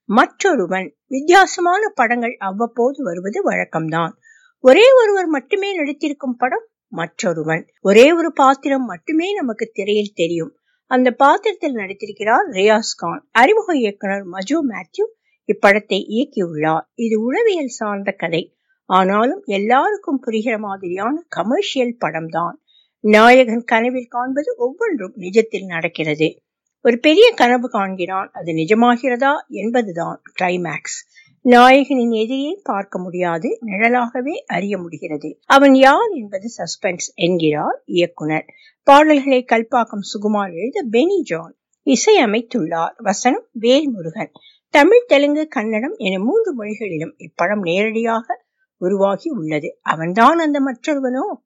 மற்றொருவன் வித்தியாசமான படங்கள் அவ்வப்போது வருவது வழக்கம்தான் ஒரே ஒருவர் மட்டுமே நடித்திருக்கும் படம் மற்றொருவன் ஒரே ஒரு பாத்திரம் மட்டுமே நமக்கு திரையில் தெரியும் அந்த பாத்திரத்தில் நடித்திருக்கிறார் ரியாஸ் கான் அறிமுக இயக்குனர் மஜோ மேத்யூ இப்படத்தை இயக்கியுள்ளார் இது உளவியல் சார்ந்த கதை ஆனாலும் எல்லாருக்கும் புரிகிற மாதிரியான கமர்ஷியல் படம்தான் நாயகன் கனவில் காண்பது ஒவ்வொன்றும் நிஜத்தில் நடக்கிறது ஒரு பெரிய கனவு காண்கிறான் அது நிஜமாகிறதா என்பதுதான் கிளைமேக்ஸ் நாயகனின் எதிரியை பார்க்க முடியாது நிழலாகவே அறிய முடிகிறது அவன் யார் என்பது சஸ்பென்ஸ் என்கிறார் இயக்குனர் பாடல்களை கல்பாக்கம் சுகுமார் எழுத பெனி ஜான் இசை அமைத்துள்ளார் வசனம் வேல்முருகன் தமிழ் தெலுங்கு கன்னடம் என மூன்று மொழிகளிலும் இப்படம் நேரடியாக உருவாகி உள்ளது அவன்தான் அந்த மற்றொருவனோ